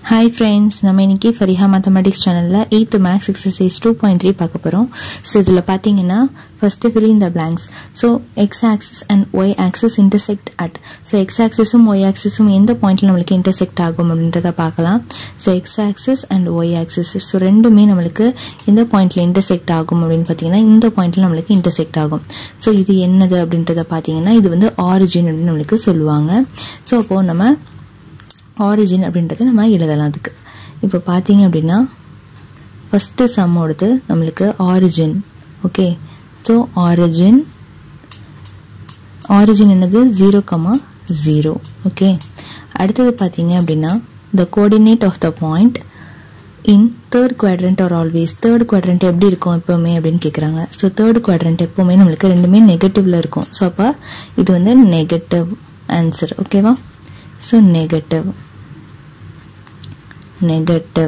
hi friends நம்ம இன்னைக்கு Fariha mathematics சேனலில் eighth maths exercise two point three பார்க்க போகிறோம் ஸோ இதில் பார்த்தீங்கன்னா first fill in the blanks so x axis and y axis intersect at so x ஆக்சிஸும் y ஆக்சிஸும் எந்த பாயிண்ட்டில் நம்மளுக்கு இன்டர்செக்ட் ஆகும் அப்படின்றத பார்க்கலாம் so x axis and y axis so ரெண்டுமே நம்மளுக்கு எந்த பாயிண்ட்டில் இன்டர்செக்ட் ஆகும் அப்படின்னு பார்த்தீங்கன்னா இந்த பாயிண்ட்டில் நம்மளுக்கு இன்டர்செக்ட் ஆகும் ஸோ இது என்னது அப்படின்றத பார்த்தீங்கன்னா இது வந்து ஆரிஜின் அப்படின்னு நம்மளுக்கு சொல்லுவாங்க ஸோ அப்போது நம்ம ஆரிஜின் அப்படின்றத நம்ம எழுதலாம் அதுக்கு இப்போ பார்த்தீங்க அப்படின்னா ஃபஸ்ட்டு சம்மோடது நம்மளுக்கு origin okay so origin origin என்னது ஜீரோ கமா ஜீரோ ஓகே அடுத்தது பார்த்தீங்க அப்படின்னா the coordinate of the point in third quadrant are always third quadrant எப்படி இருக்கும் எப்போவுமே அப்படின்னு கேட்குறாங்க ஸோ தேர்ட் குவாட்ரண்ட் எப்போவுமே நம்மளுக்கு ரெண்டுமே நெகட்டிவ்ல இருக்கும் ஸோ அப்போ இது வந்து நெகட்டிவ் ஆன்சர் ஓகேவா ஸோ நெகட்டிவ் நெகட்டிவ்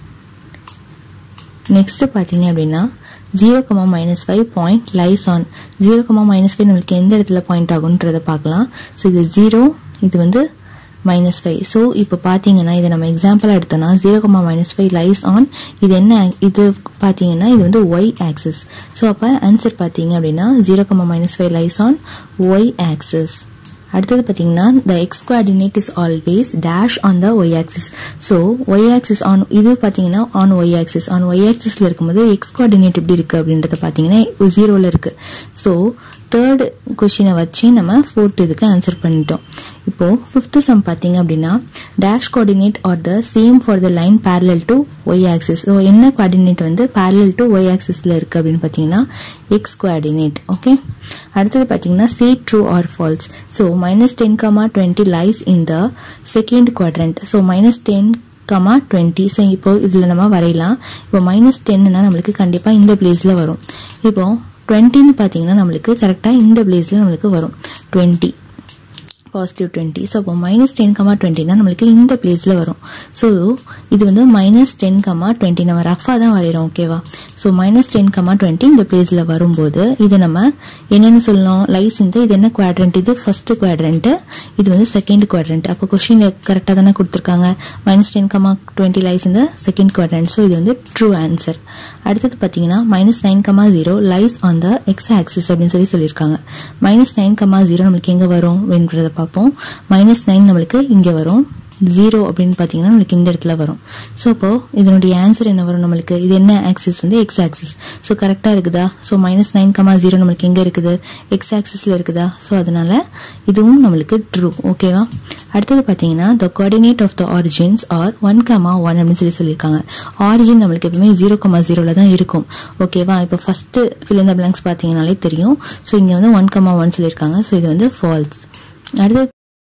நெக்ஸ்ட் பார்த்தீங்க அப்படின்னா zero comma minus five point lies on zero comma minus five நம்மளுக்கு எந்த இடத்துல பாயிண்ட் ஆகுன்றதை பார்க்கலாம் ஸோ இது ஜீரோ இது வந்து மைனஸ் ஃபைவ் ஸோ இப்போ பார்த்தீங்கன்னா இதை நம்ம எக்ஸாம்பிளாக எடுத்தோம்னா zero comma minus five lies on இது என்ன இது பார்த்தீங்கன்னா இது வந்து ஒய் ஆக்சிஸ் ஸோ அப்போ ஆன்சர் பார்த்தீங்க அப்படின்னா zero comma minus five lies on y axis அடுத்தது பார்த்தீங்கன்னா the x coordinate is always dash on the y axis so y axis on இது பார்த்தீங்கன்னா ஆன் ஒய் ஆக்சிஸ் ஆன் ஒய் ஆக்சிஸில் இருக்கும்போது எக்ஸ் கோஆர்டினேட் எப்படி இருக்குது அப்படின்றத பார்த்தீங்கன்னா ஜீரோவில் இருக்குது ஸோ தேர்ட் கொஷினை வச்சு நம்ம ஃபோர்த் இதுக்கு ஆன்சர் பண்ணிட்டோம் இப்போ ஃபிஃப்த் சம் பார்த்தீங்க அப்படின்னா dash coordinate are the same for the line parallel to y axis so என்ன கோஆர்டினேட் வந்து பேரலல் டு ஒய் ஆக்சிஸில் இருக்குது அப்படின்னு பார்த்தீங்கன்னா எக்ஸ் கோஆர்டினேட் ஓகே அடுத்தது பார்த்தீங்கன்னா say true or false so minus ten comma twenty lies in the second quadrant so minus ten comma twenty so இப்போ இதில் நம்ம வரையலாம் இப்போ மைனஸ் டென்னா நம்மளுக்கு கண்டிப்பாக இந்த பிளேஸில் வரும் இப்போ டுவெண்ட்டின்னு பார்த்தீங்கன்னா நம்மளுக்கு கரெக்டாக இந்த பிளேஸில் நம்மளுக்கு வரும் டுவெண்ட்டி பாசிட்டிவ் டுவெண்ட்டி ஸோ அப்போ மைனஸ் டென் கமா டுவெண்ட்டினா நம்மளுக்கு இந்த பிளேஸில் வரும் ஸோ இது வந்து மைனஸ் டென் கமா டுவெண்ட்டி நம்ம ரஃபாக தான் வரைகிறோம் ஓகேவா so minus ten comma twenty இந்த பிளேஸில் வரும்போது இதை நம்ம என்னென்னு சொல்லணும் லைஸ் இந்த இது என்ன குவாட்ரண்ட் இது ஃபர்ஸ்ட் குவாட்ரண்ட் இது வந்து செகண்ட் குவாட்ரண்ட் அப்போ கொஸ்டின் கரெக்டாக தானே கொடுத்துருக்காங்க minus ten comma twenty lies இந்த செகண்ட் குவாட்ரண்ட் ஸோ இது வந்து ட்ரூ ஆன்சர் அடுத்தது பார்த்தீங்கன்னா minus nine comma zero lies on the x axis அப்படின்னு சொல்லி சொல்லியிருக்காங்க மைனஸ் நைன் கமா ஜீரோ நம்மளுக்கு எங்கே வரும் அப்படின்றத பார்ப்போம் மைனஸ் நைன் நம்மளுக்கு இங்கே வரும் ஜீரோ அப்படின்னு பார்த்தீங்கன்னா நம்மளுக்கு இந்த இடத்துல வரும் ஸோ அப்போ இதனுடைய ஆன்சர் என்ன வரும் நம்மளுக்கு இது என்ன ஆக்சிஸ் வந்து எக்ஸ் ஆக்சிஸ் ஸோ கரெக்டாக இருக்குதா so minus nine comma zero நம்மளுக்கு எங்கே இருக்குது எக்ஸ் ஆக்சிஸில் இருக்குதா ஸோ அதனால இதுவும் நம்மளுக்கு ட்ரூ ஓகேவா அடுத்தது பார்த்தீங்கன்னா the coordinate of the origins are one comma one அப்படின்னு சொல்லி சொல்லியிருக்காங்க ஆரிஜின் நம்மளுக்கு எப்பவுமே ஜீரோ கமா ஜீரோவில் தான் இருக்கும் ஓகேவா இப்போ ஃபர்ஸ்ட் ஃபில் இந்த பிளாங்க்ஸ் பார்த்தீங்கனாலே தெரியும் ஸோ இங்கே வந்து ஒன் கமா ஒன் சொல்லியிருக்காங்க ஸோ இது வந்து ஃபால்ஸ் அடுத்து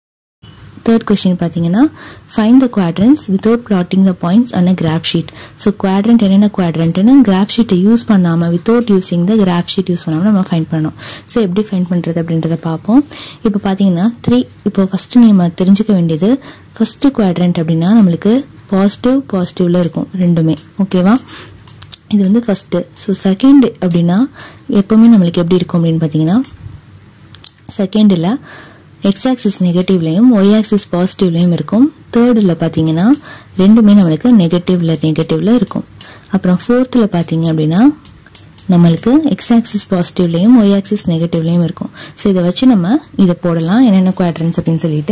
தேர்ட் கொஸ்டின் பார்த்தீங்கன்னா find the quadrants without plotting the points on a graph sheet so quadrant என்னென்ன குவாட்ரண்ட்னு கிராஃப் ஷீட்டை யூஸ் பண்ணாமல் without using the graph sheet use பண்ணாமல் நம்ம ஃபைன் பண்ணணும் ஸோ எப்படி ஃபைன் பண்ணுறது அப்படின்றத பார்ப்போம் இப்போ பார்த்தீங்கன்னா த்ரீ இப்போ ஃபஸ்ட்டு நம்ம தெரிஞ்சுக்க வேண்டியது ஃபஸ்ட்டு குவாட்ரண்ட் அப்படின்னா நம்மளுக்கு பாசிட்டிவ் பாசிட்டிவ்ல இருக்கும் ரெண்டுமே ஓகேவா இது வந்து ஃபஸ்ட்டு ஸோ செகண்ட் அப்படின்னா எப்போவுமே நம்மளுக்கு எப்படி இருக்கும் அப்படின்னு பார்த்தீங்கன்னா செகண்டில் எக்ஸ் ஆக்சிஸ் நெகட்டிவ்லையும் ஒய் ஆக்சிஸ் பாசிட்டிவ்லையும் இருக்கும் தேர்டில் பார்த்தீங்கன்னா ரெண்டுமே நம்மளுக்கு நெகட்டிவ்ல நெகட்டிவ்ல இருக்கும் அப்புறம் ஃபோர்த்தில் பார்த்தீங்க அப்படின்னா நம்மளுக்கு எக்ஸ் ஆக்சிஸ் பாசிட்டிவ்லையும் ஒய் ஆக்சிஸ் நெகட்டிவ்லையும் இருக்கும் ஸோ இதை வச்சு நம்ம இதை போடலாம் என்னென்ன குவாட்ரன்ஸ் அப்படின்னு சொல்லிட்டு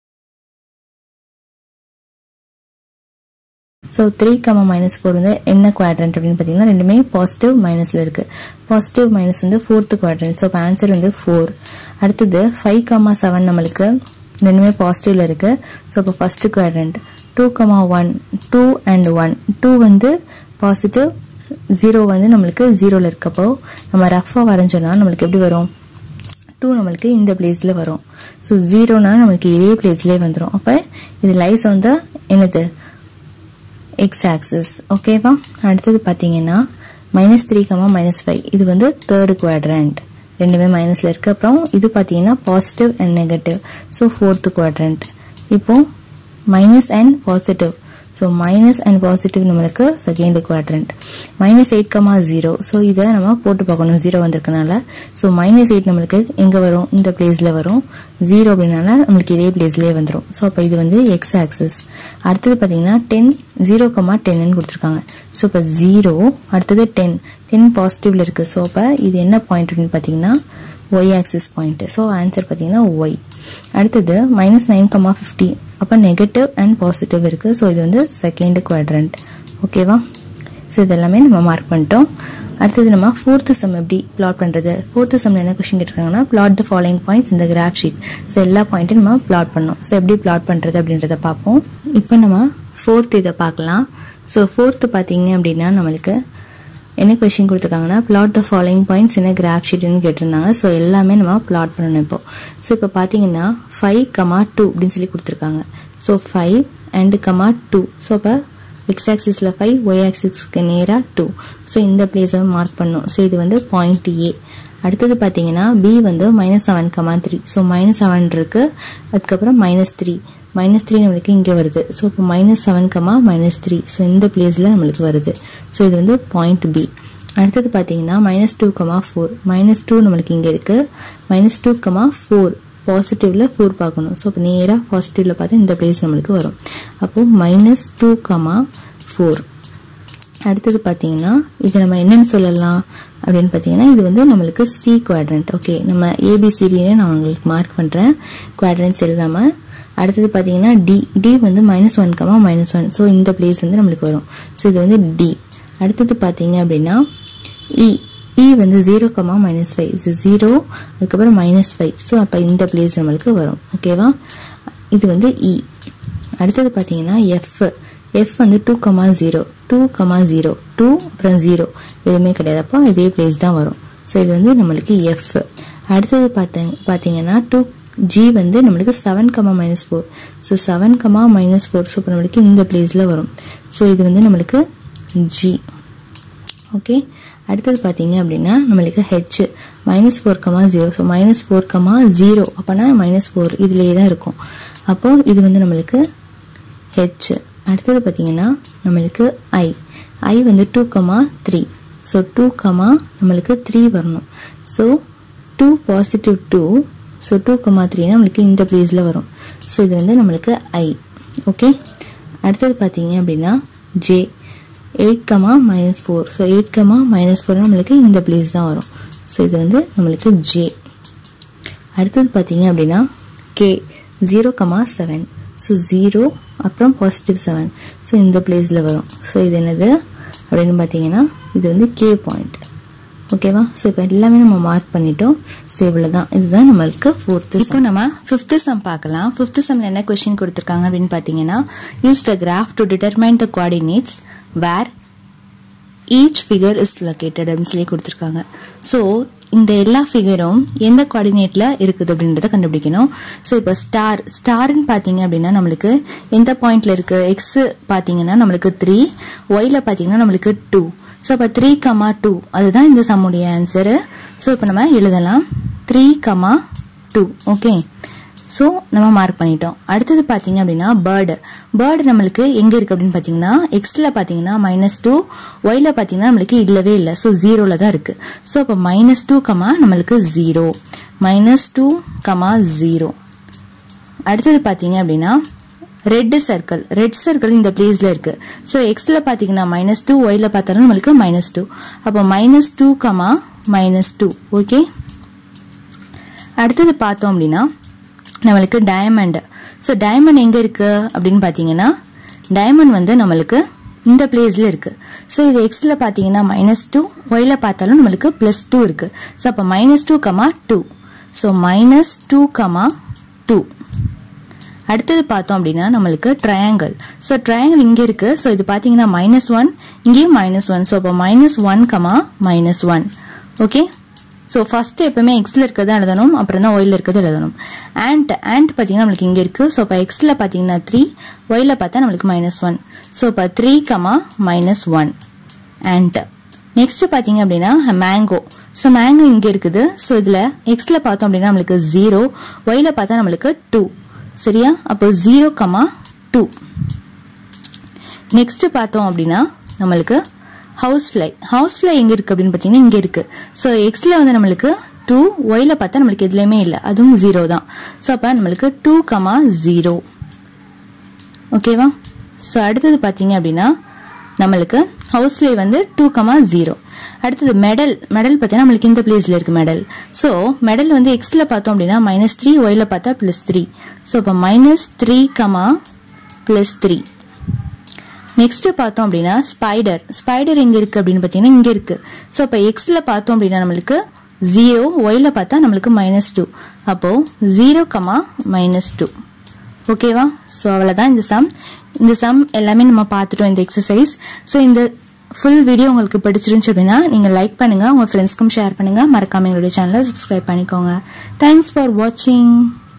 so three comma minus four வந்து என்ன குவாட்ரண்ட் அப்படின்னு பார்த்தீங்கன்னா ரெண்டுமே பாசிட்டிவ் மைனஸில் இருக்குது பாசிட்டிவ் மைனஸ் வந்து ஃபோர்த்து குவாட்ரண்ட் ஸோ இப்போ ஆன்சர் வந்து ஃபோர் அடுத்தது ஃபைவ் கமா செவன் நம்மளுக்கு ரெண்டுமே பாசிட்டிவ்ல இருக்குது ஸோ இப்போ first quadrant two comma one two and one two வந்து பாசிட்டிவ் ஜீரோ வந்து நம்மளுக்கு ஜீரோவில் இருக்கப்போ நம்ம ரஃபாக வரைஞ்சோன்னா நம்மளுக்கு எப்படி வரும் டூ நம்மளுக்கு இந்த பிளேஸில் வரும் ஸோ ஜீரோனா நம்மளுக்கு இதே பிளேஸ்லேயே வந்துடும் அப்போ இது லைஸ் வந்து என்னது எக்ஸ் ஆக்சிஸ் ஓகேவா அடுத்தது பார்த்தீங்கன்னா minus three comma minus five இது வந்து தேர்டு குவாட்ரண்ட் ரெண்டுமே மைனஸில் இருக்கு அப்புறம் இது பார்த்தீங்கன்னா positive and negative so fourth quadrant இப்போ minus and positive so minus and positive நம்மளுக்கு second quadrant minus eight comma zero so இதை நம்ம போட்டு பார்க்கணும் ஜீரோ வந்திருக்கனால ஸோ மைனஸ் எயிட் நம்மளுக்கு எங்கே வரும் இந்த பிளேஸில் வரும் ஜீரோ அப்படின்னால நம்மளுக்கு இதே பிளேஸ்லேயே வந்துடும் ஸோ அப்போ இது வந்து எக்ஸ் ஆக்சஸ் அடுத்தது பார்த்தீங்கன்னா டென் ஜீரோ கமா டென்னு கொடுத்துருக்காங்க ஸோ இப்போ ஜீரோ அடுத்தது டென் டென் பாசிட்டிவ்ல இருக்கு ஸோ அப்போ இது என்ன பாயிண்ட் அப்படின்னு பார்த்தீங்கன்னா y axis point so answer பார்த்தீங்கன்னா ஒய் அடுத்தது மைனஸ் நைன் கமா ஃபிஃப்டி அப்போ நெகட்டிவ் அண்ட் பாசிட்டிவ் இருக்கு ஸோ இது வந்து செகண்ட் குவாட்ரண்ட் ஓகேவா ஸோ இதெல்லாமே நம்ம மார்க் பண்ணிட்டோம் அடுத்தது நம்ம ஃபோர்த்து சம் எப்படி பிளாட் பண்ணுறது ஃபோர்த்து சம்ல என்ன கொஸ்டின் கேட்டிருக்காங்கன்னா பிளாட் த ஃபாலோயிங் பாயிண்ட்ஸ் இந்த கிராஃப் ஷீட் ஸோ எல்லா பாயிண்ட்டும் நம்ம பிளாட் பண்ணோம் ஸோ எப்படி பிளாட் பண்ணுறது அப்படின்றத பார்ப்போம் இப்போ நம்ம ஃபோர்த் இதை பார்க்கலாம் ஸோ ஃபோர்த்து பார்த்தீங்க அப்படின்னா நம்மளுக்கு என்ன கொஸ்டின் கொடுத்துருக்காங்கன்னா பிளாட் த ஃபாலோயிங் பாயிண்ட்ஸ் என்ன கிராஃப் ஷீட்னு கேட்டிருந்தாங்க ஸோ எல்லாமே நம்ம பிளாட் பண்ணணும் இப்போ ஸோ இப்போ பார்த்தீங்கன்னா ஃபைவ் கமா டூ அப்படின்னு சொல்லி கொடுத்துருக்காங்க so five and comma two so அப்போ எக்ஸ் ஆக்சிஸில் ஃபைவ் ஒய் ஆக்சிஸ்க்கு நேராக டூ ஸோ இந்த பிளேஸை மார்க் பண்ணணும் ஸோ இது வந்து பாயிண்ட் ஏ அடுத்தது பார்த்தீங்கன்னா பி வந்து minus seven comma three so minus seven இருக்கு அதுக்கப்புறம் மைனஸ் த்ரீ மைனஸ் த்ரீ நம்மளுக்கு இங்கே வருது ஸோ இப்போ minus seven comma minus three so இந்த பிளேஸில் நம்மளுக்கு வருது ஸோ இது வந்து பாயிண்ட் பி அடுத்தது பார்த்தீங்கன்னா minus two comma four minus two நம்மளுக்கு இங்கே இருக்குது மைனஸ் டூ கமா ஃபோர் பாசிட்டிவ்ல ஃபோர் பார்க்கணும் ஸோ இப்போ நேராக பாசிட்டிவ்ல பார்த்தா இந்த பிளேஸ் நம்மளுக்கு வரும் அப்போது மைனஸ் டூ கமா ஃபோர் அடுத்தது பார்த்தீங்கன்னா இது நம்ம என்னன்னு சொல்லலாம் அப்படின்னு பார்த்தீங்கன்னா இது வந்து நம்மளுக்கு சி குவாட்ரண்ட் ஓகே நம்ம ஏபிசிடின்னு நான் உங்களுக்கு மார்க் பண்ணுறேன் குவாட்ரண்ட்ஸ் எழுதாமல் அடுத்தது பார்த்தீங்கன்னா டி டி வந்து minus one comma minus one so இந்த பிளேஸ் வந்து நம்மளுக்கு வரும் ஸோ இது வந்து டி அடுத்தது பார்த்தீங்க அப்படின்னா இ இ வந்து zero comma minus five so zero அதுக்கப்புறம் மைனஸ் ஃபைவ் ஸோ அப்போ இந்த பிளேஸ் நம்மளுக்கு வரும் ஓகேவா இது வந்து இ அடுத்தது பார்த்தீங்கன்னா எஃப் எஃப் வந்து two comma zero two comma zero two அப்புறம் ஜீரோ எதுவுமே கிடையாது அப்போ இதே பிளேஸ் தான் வரும் ஸோ இது வந்து நம்மளுக்கு எஃப் அடுத்தது பார்த்தீங்க பார்த்தீங்கன்னா டூ ஜி வந்து நம்மளுக்கு seven comma minus four so seven comma minus four so இப்போ நம்மளுக்கு இந்த பிளேஸில் வரும் ஸோ இது வந்து நம்மளுக்கு ஜி ஓகே அடுத்தது பார்த்தீங்க அப்படின்னா நம்மளுக்கு H minus four comma zero so minus four comma zero அப்போனா மைனஸ் ஃபோர் இதுலேயே தான் இருக்கும் அப்போ இது வந்து நம்மளுக்கு ஹெச் அடுத்தது பார்த்தீங்கன்னா நம்மளுக்கு ஐ ஐ வந்து two comma three so two comma நம்மளுக்கு த்ரீ வரணும் so two positive two so two comma த்ரீனா நம்மளுக்கு இந்த பிளேஸில் வரும் ஸோ இது வந்து நம்மளுக்கு ஐ ஓகே அடுத்தது பார்த்தீங்க அப்படின்னா J eight comma minus four so eight comma minus four நம்மளுக்கு இந்த பிளேஸ் தான் வரும் ஸோ இது வந்து நம்மளுக்கு ஜே அடுத்தது பார்த்தீங்க அப்படின்னா K zero comma seven so zero அப்புறம் பாசிட்டிவ் செவன் ஸோ இந்த பிளேஸில் வரும் ஸோ இது என்னது அப்படின்னு பார்த்தீங்கன்னா இது வந்து கே பாயிண்ட் ஓகேவா ஸோ இப்போ எல்லாமே நம்ம மார்க் பண்ணிட்டோம் ஸோ இவ்வளோ தான் இதுதான் நம்மளுக்கு ஃபோர்த்து இப்போ நம்ம ஃபிஃப்த்து சம் பார்க்கலாம் ஃபிஃப்த்து சம்ல என்ன கொஸ்டின் கொடுத்துருக்காங்க அப்படின்னு பார்த்தீங்கன்னா use the graph to determine the coordinates where each figure is located அப்படின்னு சொல்லி கொடுத்துருக்காங்க ஸோ இந்த எல்லா ஃபிகரும் எந்த கோஆர்டினேட்ல இருக்குது அப்படின்றத கண்டுபிடிக்கணும் ஸோ இப்போ ஸ்டார் ஸ்டார்னு பார்த்தீங்க அப்படின்னா நம்மளுக்கு எந்த பாயிண்ட்ல இருக்கு எக்ஸ் பார்த்தீங்கன்னா நம்மளுக்கு த்ரீ ஒய்ல பார்த்தீங்கன்னா நம்மளுக்கு டூ ஸோ இப்போ த்ரீ கமா டூ அதுதான் இந்த சம்முடைய ஆன்சரு ஸோ இப்போ நம்ம எழுதலாம் three comma two okay so நம்ம மார்க் பண்ணிட்டோம் அடுத்தது பார்த்தீங்க அப்படின்னா பேர்டு பேர்டு நம்மளுக்கு எங்கே இருக்குது அப்படின்னு பார்த்தீங்கன்னா எக்ஸில் பார்த்தீங்கன்னா மைனஸ் டூ ஒயில் பார்த்தீங்கன்னா நம்மளுக்கு இல்லவே இல்லை ஸோ ஜீரோவில் தான் இருக்குது ஸோ அப்போ மைனஸ் டூ கமா நம்மளுக்கு zero minus two comma zero அடுத்தது பார்த்தீங்க அப்படின்னா ரெட் சர்க்கிள் ரெட் சர்க்கிள் இந்த பிளேஸ்ல இருக்கு ஸோ எக்ஸ்ல பாத்தீங்கன்னா மைனஸ் டூ ஒய்ல பார்த்தாலும் நம்மளுக்கு மைனஸ் டூ அப்போ minus two comma minus two okay அடுத்தது பார்த்தோம் அப்படின்னா நம்மளுக்கு டயமண்ட் ஸோ டயமண்ட் எங்க இருக்கு அப்படின்னு பார்த்தீங்கன்னா டயமண்ட் வந்து நம்மளுக்கு இந்த பிளேஸ்ல இருக்கு ஸோ இது எக்ஸ்ல பார்த்தீங்கன்னா மைனஸ் டூ ஒய்ல பார்த்தாலும் நம்மளுக்கு பிளஸ் டூ இருக்கு ஸோ அப்போ minus two comma two so minus two comma two அடுத்தது பார்த்தோம் அப்படின்னா நம்மளுக்கு ட்ரையாங்கிள் ஸோ ட்ரையாங்கிள் இங்கே இருக்கு ஸோ இது பார்த்தீங்கன்னா மைனஸ் ஒன் இங்கேயும் மைனஸ் ஒன் ஸோ அப்போ minus one comma minus one okay so first எப்பவுமே எக்ஸில் இருக்கிறது எழுதணும் அப்புறம் தான் ஒயில் இருக்கிறது எழுதணும் ஆண்ட் ஆண்ட் பார்த்தீங்கன்னா நம்மளுக்கு இங்கே இருக்கு ஸோ இப்போ எக்ஸில் பார்த்தீங்கன்னா த்ரீ ஒயில் பார்த்தா நம்மளுக்கு மைனஸ் ஒன் ஸோ இப்போ three comma minus one and next பார்த்தீங்க அப்படின்னா மேங்கோ ஸோ மேங்கோ இங்கே இருக்குது ஸோ இதில் எக்ஸில் பார்த்தோம் அப்படின்னா நம்மளுக்கு ஜீரோ ஒயில் பார்த்தா நம்மளுக்கு டூ சரியா அப்போ ஜீரோ கமா டூ நெக்ஸ்ட் பார்த்தோம் அப்படின்னா நம்மளுக்கு ஹவுஸ் ஃப்ளை ஹவுஸ் ஃப்ளை எங்க இருக்கு அப்படின்னு பார்த்தீங்கன்னா இங்க இருக்கு ஸோ எக்ஸ்ல வந்து நம்மளுக்கு டூ ஒய்ல பார்த்தா நம்மளுக்கு எதுலையுமே இல்லை அதுவும் ஜீரோ தான் ஸோ அப்போ நம்மளுக்கு டூ கமா ஜீரோ ஓகேவா ஸோ அடுத்தது பார்த்தீங்க அப்படின்னா நம்மளுக்கு ஹவுஸ் ஃப்ளை வந்து டூ கமா ஜீரோ அடுத்தது மெடல் மெடல் பார்த்தீங்கன்னா நம்மளுக்கு இந்த பிளேஸ்ல இருக்கு மெடல் ஸோ மெடல் வந்து எக்ஸ்ல பார்த்தோம் அப்படின்னா மைனஸ் த்ரீ ஒய்ல பார்த்தா பிளஸ் த்ரீ ஸோ இப்போ minus three comma plus three next பார்த்தோம் அப்படின்னா ஸ்பைடர் ஸ்பைடர் எங்க இருக்கு அப்படின்னு பார்த்தீங்கன்னா இங்க இருக்கு ஸோ இப்போ எக்ஸ்ல பார்த்தோம் அப்படின்னா நம்மளுக்கு ஜீரோ ஒய்ல பார்த்தா நம்மளுக்கு மைனஸ் டூ அப்போ ஜீரோ கமா மைனஸ் டூ ஓகேவா ஸோ அவ்வளோதான் இந்த சம் இந்த சம் எல்லாமே நம்ம பார்த்துட்டோம் இந்த எக்ஸசைஸ் ஸோ இந்த ஃபுல் வீடியோ உங்களுக்கு பிடிச்சிருந்துச்சு அப்படின்னா நீங்கள் லைக் பண்ணுங்கள் உங்கள் ஃப்ரெண்ட்ஸ்க்கும் ஷேர் பண்ணுங்கள் மறக்காம எங்களுடைய சேனலை சப்ஸ்கிரைப் பண்ணிக்கோங்க தேங்க்ஸ் ஃபார் வாட்சிங்